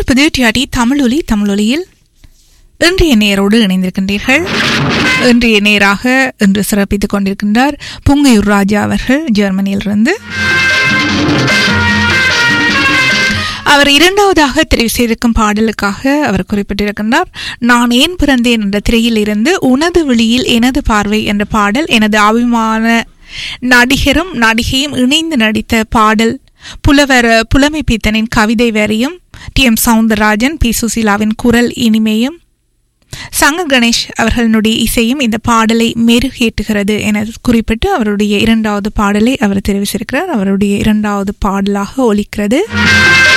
இணைந்திருப்பது டிஆடி தமிழொலி தமிழொலியில் இன்றைய நேரோடு இணைந்திருக்கின்றீர்கள் இன்றைய நேராக இன்று சிறப்பித்துக் கொண்டிருக்கின்றார் புங்கையூர் ராஜா அவர்கள் ஜெர்மனியிலிருந்து அவர் இரண்டாவதாக தெரிவு செய்திருக்கும் பாடலுக்காக அவர் குறிப்பிட்டிருக்கின்றார் நான் ஏன் பிறந்தேன் என்ற திரையில் இருந்து உனது விழியில் எனது பார்வை என்ற பாடல் எனது அபிமான நடிகரும் நடிகையும் இணைந்து நடித்த பாடல் புலவர் புலமை பீத்தனின் கவிதை வரியும் டி எம் சவுந்தரராஜன் பி சுசீலாவின் குரல் இனிமையும் சங்க கணேஷ் அவர்களுடைய இசையும் இந்த பாடலை மெருகேற்றுகிறது என குறிப்பிட்டு அவருடைய இரண்டாவது பாடலை அவர் தெரிவிச்சிருக்கிறார் அவருடைய இரண்டாவது பாடலாக ஒலிக்கிறது